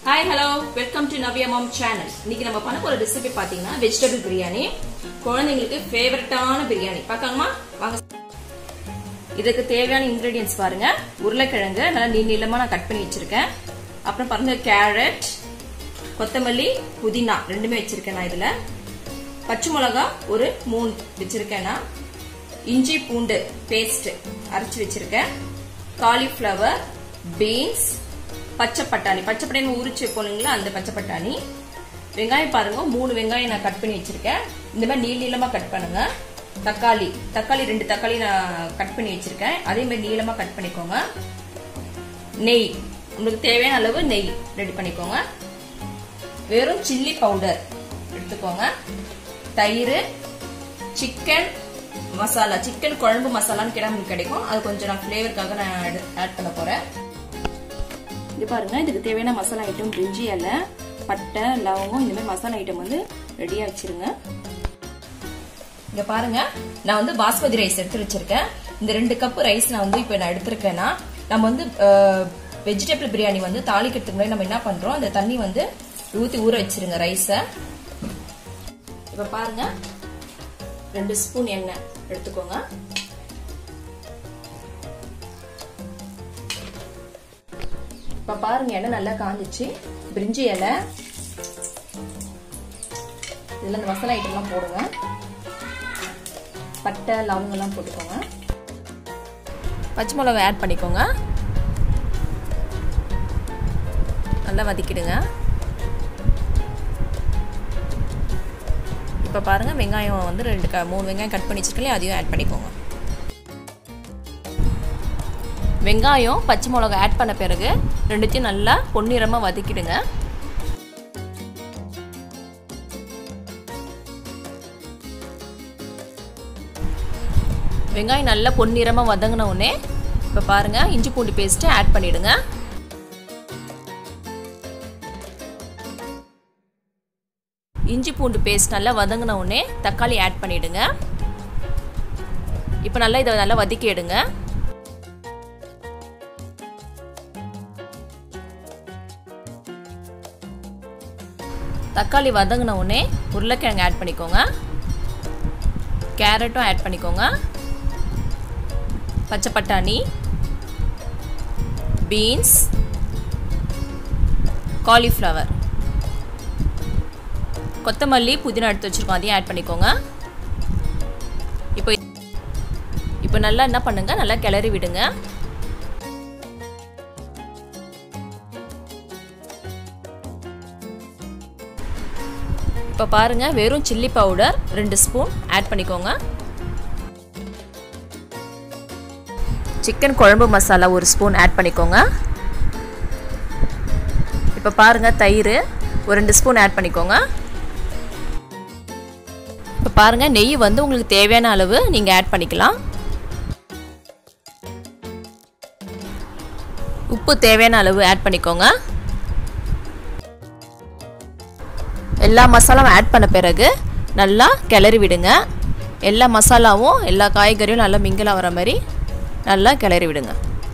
hi hello welcome to Navya mom channel இன்னைக்கு நம்ம பண்ண போற ரெசிபி பாத்தீங்கன்னா வெஜிடபிள் பிரியாணி குழந்தைங்களுக்கு ஃபேவரட்டான பிரியாணி பார்க்கலாமா வாங்க இதுக்கு தேவையான இன்கிரீடியன்ஸ் பாருங்க உருளைக்கிழங்கு நல்லா நீ நீளமா நான் கட் பண்ணி வச்சிருக்கேன் அப்புறம் பாருங்க கேரட் கொத்தமல்லி புதினா ரெண்டுமே வச்சிருக்கேன் நான் இதுல பச்சை மிளகா ஒரு மூணு வச்சிருக்கேன் நான் இஞ்சி பூண்டு பேஸ்ட் அரைச்சு வச்சிருக்கேன் காலிஃப்ளவர் பீன்ஸ் பச்சை பட்டாணி பச்சை பட்டாணி உரிச்சு வைப்போம் அந்த பச்சை பட்டாணி வெங்காயம் பாருங்க மூணு வெங்காயம் நான் கட் பண்ணி வச்சிருக்கேன் இந்த மாதிரி நீள நீளமா கட் பண்ணுங்க தக்காளி தக்காளி ரெண்டு தக்காளி நான் கட் பண்ணி வச்சிருக்கேன் அதே மாதிரி நீளமா கட் பண்ணிக்கோங்க நெய் உங்களுக்கு தேவையான அளவு நெய் ரெடி பண்ணிக்கோங்க வெறும் சில்லி பவுடர் எடுத்துக்கோங்க தயிர் சிக்கன் மசாலா சிக்கன் குழம்பு மசாலான்னு கேட்டால் உங்களுக்கு கிடைக்கும் அது கொஞ்சம் நான் ஃப்ளேவருக்காக நான் ஆட் பண்ண போறேன் இது பாருங்க இதுக்கு தேவையான மசாலா ஐட்டம் பிரிஞ்சி இலை பட்டை லவங்கம் இந்த மாதிரி மசாலா ஐட்டம் வந்து ரெடியா வச்சிருங்க இங்க பாருங்க நான் வந்து பாஸ்மதி ரைஸ் எடுத்து வச்சிருக்கேன் இந்த ரெண்டு கப் ரைஸ் நான் வந்து இப்போ நான் எடுத்திருக்கேன்னா நம்ம வந்து வெஜிடபிள் பிரியாணி வந்து தாளிக்கிறதுக்கு முன்னாடி நம்ம என்ன பண்றோம் அந்த தண்ணி வந்து ஊத்தி ஊற வச்சிருங்க ரைஸை இப்ப பாருங்க ரெண்டு ஸ்பூன் எண்ணெய் எடுத்துக்கோங்க இப்ப பாருங்க எண்ணெய் நல்லா காஞ்சிச்சு பிரிஞ்சி இலை இதுல இந்த மசாலா ஐட்டம்லாம் போடுங்க பட்டை லவங்கெல்லாம் போட்டுக்கோங்க பச்சை மிளகா ஆட் பண்ணிக்கோங்க நல்லா வதக்கிடுங்க இப்போ பாருங்கள் வெங்காயம் வந்து ரெண்டு க மூணு வெங்காயம் கட் பண்ணி வச்சுருக்கலையே அதையும் ஆட் பண்ணிக்கோங்க வெங்காயம் பச்சை மிளகா ஆட் பண்ண பிறகு ரெண்டுத்தையும் நல்லா பொன்னிறமாக வதக்கிடுங்க வெங்காயம் நல்லா பொன்னிறமாக வதங்கின உடனே இப்போ பாருங்கள் இஞ்சி பூண்டு பேஸ்ட்டு ஆட் பண்ணிவிடுங்க இஞ்சி பூண்டு பேஸ்ட் நல்லா வதங்கின உடனே தக்காளி ஆட் பண்ணிவிடுங்க இப்போ நல்லா இதை நல்லா வதக்கி எடுங்க தக்காளி வதங்கின உடனே உருளைக்கிழங்கு ஆட் பண்ணிக்கோங்க கேரட்டும் ஆட் பண்ணிக்கோங்க பச்சை பட்டாணி பீன்ஸ் காலிஃப்ளவர் கொத்தமல்லி புதினா எடுத்து வச்சுருக்கோம் அதையும் ஆட் பண்ணிக்கோங்க இப்போ இப்போ நல்லா என்ன பண்ணுங்க நல்லா கிளறி விடுங்க இப்போ பாருங்க வெறும் சில்லி பவுடர் ரெண்டு ஸ்பூன் ஆட் பண்ணிக்கோங்க சிக்கன் குழம்பு மசாலா ஒரு ஸ்பூன் ஆட் பண்ணிக்கோங்க இப்போ பாருங்க தயிர் ஒரு ரெண்டு ஸ்பூன் ஆட் பண்ணிக்கோங்க இப்போ பாருங்க நெய் வந்து உங்களுக்கு தேவையான அளவு நீங்கள் ஆட் பண்ணிக்கலாம் உப்பு தேவையான அளவு ஆட் பண்ணிக்கோங்க எல்லா மசாலாவும் ஆட் பண்ண பிறகு நல்லா கிளறி விடுங்க எல்லா மசாலாவும் எல்லா காய்கறியும் நல்லா மிங்கில் வர மாதிரி நல்லா கிளறி விடுங்க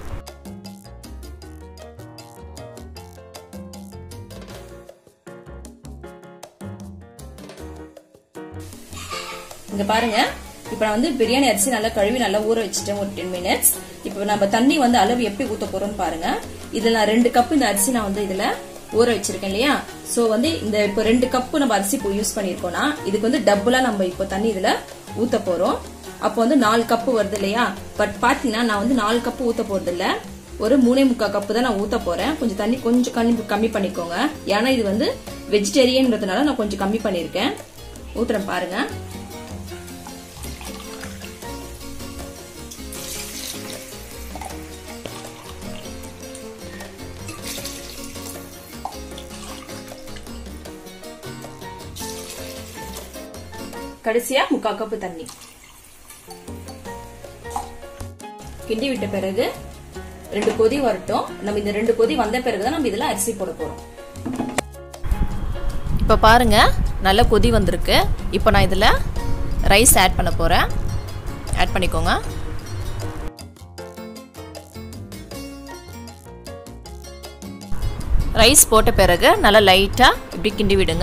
இங்க பாருங்க இப்போ நான் வந்து பிரியாணி அரிசி நல்லா கழுவி நல்லா ஊற வச்சுட்டேன் ஒரு டென் மினிட்ஸ் இப்போ நம்ம தண்ணி வந்து அளவு எப்படி ஊத்த போறோம்னு பாருங்க இதுல நான் ரெண்டு கப் இந்த அரிசி நான் வந்து இதுல ஊற வச்சிருக்கேன் இல்லையா சோ வந்து இந்த இப்போ ரெண்டு கப்பு நம்ம அரிசி இப்போ யூஸ் பண்ணிருக்கோம்னா இதுக்கு வந்து டபுளா நம்ம இப்போ தண்ணி இதுல ஊத்த போறோம் அப்போ வந்து நாலு கப்பு வருது இல்லையா பட் பாத்தீங்கன்னா நான் வந்து நாலு கப்பு ஊத்த போறது இல்ல ஒரு மூணே முக்கால் கப்பு தான் நான் ஊத்த போறேன் கொஞ்சம் தண்ணி கொஞ்சம் கம்மி கம்மி பண்ணிக்கோங்க ஏன்னா இது வந்து வெஜிடேரியன்றதுனால நான் கொஞ்சம் கம்மி பண்ணிருக்கேன் ஊத்துறேன் பாருங்க கடைசியா முக்கா கப்பு தண்ணி கிண்டி விட்ட பிறகு ரெண்டு கொதி வரட்டும் நம்ம இந்த ரெண்டு கொதி வந்த பிறகுதான் நம்ம இதுல அரிசி போட போறோம் இப்போ பாருங்க நல்ல கொதி வந்திருக்கு இப்போ நான் இதுல ரைஸ் ஆட் பண்ண போறேன் ஆட் பண்ணிக்கோங்க ரைஸ் போட்ட பிறகு நல்லா லைட்டாக இப்படி கிண்டி விடுங்க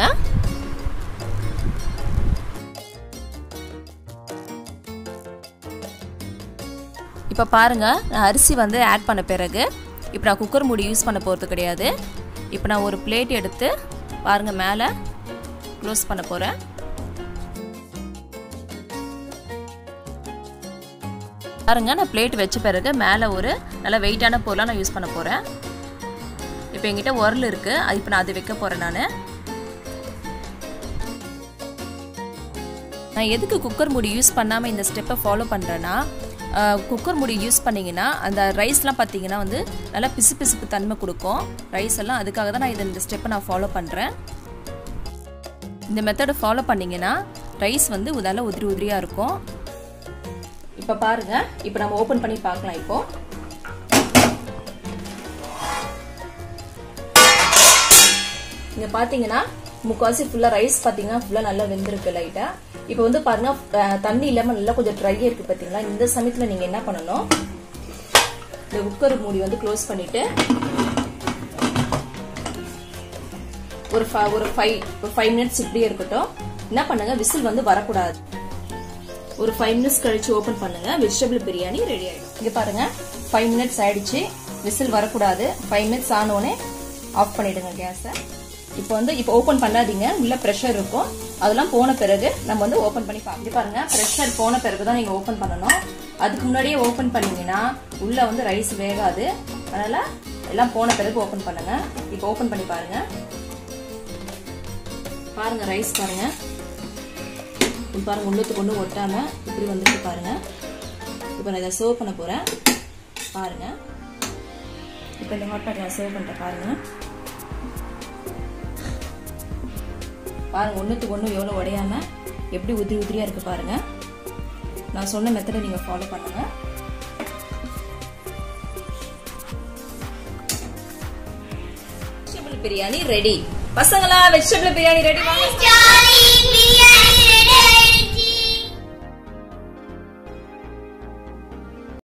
இப்போ பாருங்கள் நான் அரிசி வந்து ஆட் பண்ண பிறகு இப்போ நான் குக்கர் மூடி யூஸ் பண்ண போகிறது கிடையாது இப்போ நான் ஒரு பிளேட் எடுத்து பாருங்கள் மேலே க்ளோஸ் பண்ண போகிறேன் பாருங்க நான் பிளேட் வச்ச பிறகு மேலே ஒரு நல்ல வெயிட்டான பொருளாக நான் யூஸ் பண்ண போகிறேன் இப்போ என்கிட்ட உரல் இருக்குது அது இப்போ நான் அது வைக்க போகிறேன் நான் நான் எதுக்கு குக்கர் மூடி யூஸ் பண்ணாமல் இந்த ஸ்டெப்பை ஃபாலோ பண்ணுறேன்னா குக்கர் மூடி யூஸ் பண்ணிங்கன்னா அந்த ரைஸ்லாம் பார்த்தீங்கன்னா வந்து நல்லா பிசு பிசுப்பு தன்மை கொடுக்கும் ரைஸ் எல்லாம் அதுக்காக தான் நான் இதை இந்த ஸ்டெப்பை நான் ஃபாலோ பண்ணுறேன் இந்த மெத்தடை ஃபாலோ பண்ணிங்கன்னா ரைஸ் வந்து நல்லா உதிரி உதிரியாக இருக்கும் இப்போ பாருங்க இப்போ நம்ம ஓப்பன் பண்ணி பார்க்கலாம் இப்போ இங்க பாத்தீங்கன்னா முக்காசி ஃபுல்லா ரைஸ் பாத்தீங்கன்னா ஃபுல்லா நல்லா வெந்திருக்கு லைட்டா இப்போ வந்து பாருங்க தண்ணி இல்லாம நல்லா கொஞ்சம் ட்ரை இருக்கு பாத்தீங்களா இந்த சமயத்துல நீங்க என்ன பண்ணணும் இந்த குக்கர் மூடி வந்து க்ளோஸ் பண்ணிட்டு ஒரு ஒரு ஃபைவ் ஒரு ஃபைவ் மினிட்ஸ் இப்படியே இருக்கட்டும் என்ன பண்ணுங்க விசில் வந்து வரக்கூடாது ஒரு ஃபைவ் மினிட்ஸ் கழிச்சு ஓப்பன் பண்ணுங்க வெஜிடபிள் பிரியாணி ரெடி ஆயிடும் இங்க பாருங்க ஃபைவ் மினிட்ஸ் ஆயிடுச்சு விசில் வரக்கூடாது ஃபைவ் மினிட்ஸ் ஆனோடனே ஆஃப் பண்ணிடுங்க கேஸை இப்போ வந்து இப்போ ஓப்பன் பண்ணாதீங்க உள்ள ப்ரெஷர் இருக்கும் அதெல்லாம் போன பிறகு நம்ம வந்து ஓப்பன் பண்ணி பார்க்க பாருங்க ப்ரெஷர் போன பிறகு தான் நீங்க ஓப்பன் பண்ணணும் அதுக்கு முன்னாடியே ஓப்பன் பண்ணீங்கன்னா உள்ள வந்து ரைஸ் வேகாது அதனால எல்லாம் போன பிறகு ஓப்பன் பண்ணுங்க இப்போ ஓப்பன் பண்ணி பாருங்க பாருங்க ரைஸ் பாருங்க பாருங்க உள்ளத்துக்கு ஒன்றும் ஒட்டாம இப்படி வந்துட்டு பாருங்க இப்போ நான் இதை சர்வ் பண்ண போறேன் பாருங்க இப்போ இந்த ஹாட் பாட் நான் சர்வ் பண்ணிட்டேன் பாருங்க பாருங்க ஒன்றுத்துக்கு ஒன்று எவ்வளோ உடையாம எப்படி உதிரி உதிரியா இருக்கு பாருங்க நான் சொன்ன மெத்தடை நீங்க ஃபாலோ பண்ணுங்க வெஜிடபிள் பிரியாணி ரெடி பசங்களா வெஜிடபிள் பிரியாணி ரெடி வாங்க